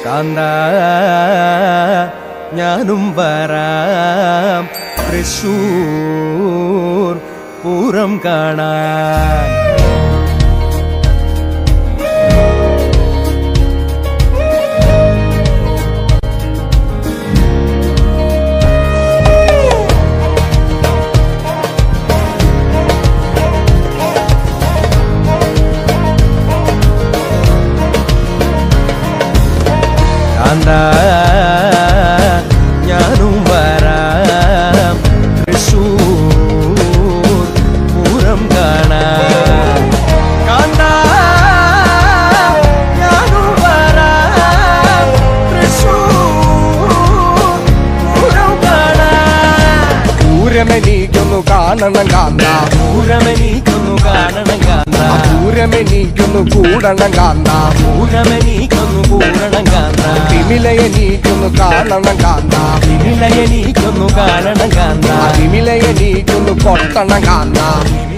കാന്ത ഞാനും വരാം തൃശൂർ പൂരം കാണാൻ കാന്ത ഞാനും വരാം തൃശൂർ പൂരം കാണാൻ കാന്ത ഞാനും വരാം തൃശൂർ പൂരം കാണാൻ പൂരമെനിക്കൊന്നു കാണണം കാന്ത പൂരമെനിക്കൊന്നു കാണണം കാന്ത പൂരമെനിക്കൊന്നു കൂടണം കാന്ത പൂരമെനിക്കൊന്നു കൂടണം കാന്ത തിമിലയെനിക്കൊന്നു കാണണം കാന്ത വിലയെനിക്കൊന്നു കാണണം കാന്ത തിമിലയെനിക്കൊന്നു കൊട്ടണം കാന്ത